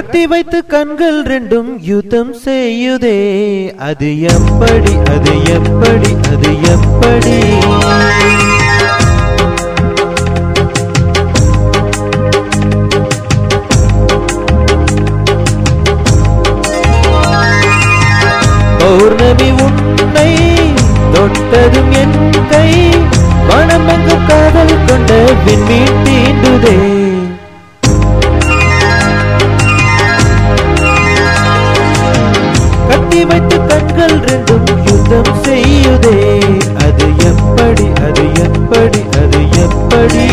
கத்தி வைத்து கண்கள் ரெண்டும் யுத்தம் செய்யுதே அது எப்படி அது எப்படி அது எப்படி பௌர்ணமி உன்னை தொட்டதும் என் கை மனமெங்கும் காதல் கொண்ட விண்மீன் தீண்டுதே கத்தி வைத்து கண்கள் ரெண்டும் யுத்தம் செய்யுதே அது எப்படி அது எப்படி அது எப்படி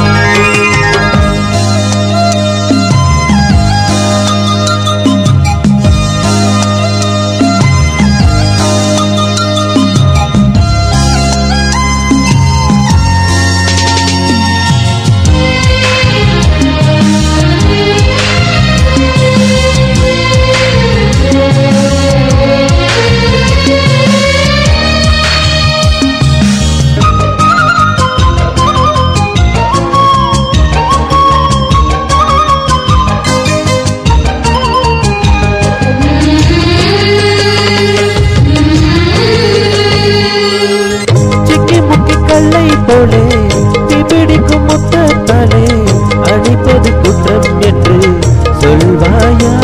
சிக்கி முக்கி கல்லை போலே பிடிக்கும் முத்தத்தாலே அணிப்பது குற்றம் என்று சொல்வாயா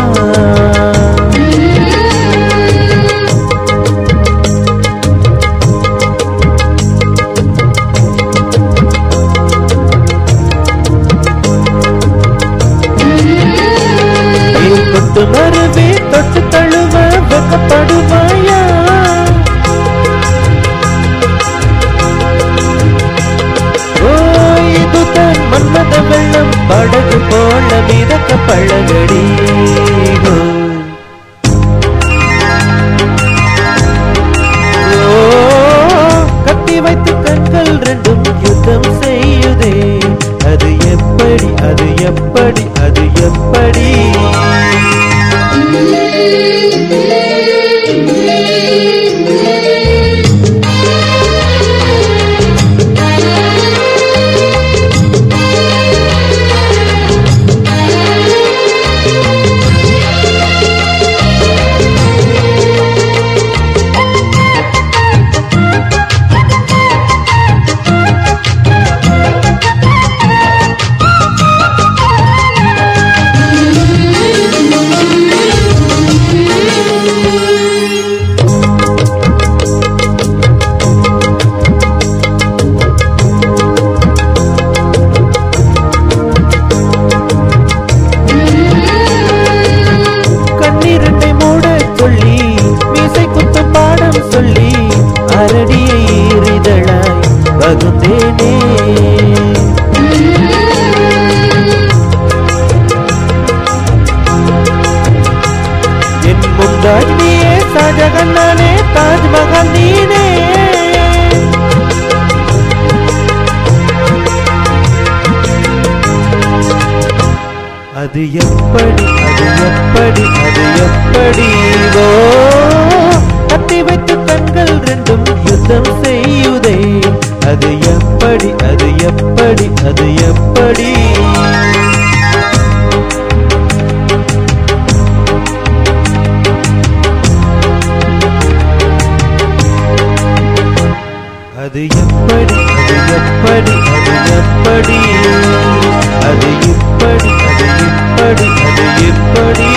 நீ கொட்டு மருவே தொட்டு தழுவ வெக்கப்படுவாயா ஓ இதுதான் மன்மத வெள்ளம் படகு போல மிதக்க பழகடி ஓ. ஓ, கத்தி வைத்து கண்கள் ரெண்டும் யுத்தம் செய்யுதே அது எப்படி அது எப்படி அது எப்படி கண்ணீரண்டை மூட சொல்லி மீசை குத்தும் பாடம் சொல்லி அரடியை ஈரிதழாய் வகுந்தேனே என் முந்தாஜ் நீயே ஷாஜகான் நானே தாஜ்மஹால் நீனே அது எப்படி அது எப்படி அது எப்படி ஓ கத்தி வைத்து கண்கள் ரெண்டும் யுத்தம் செய்யுதே அது எப்படி அது எப்படி அது எப்படி அது எப்படி அது எப்படி அது எப்படி அது இப்படி அது இப்படி அது எப்படி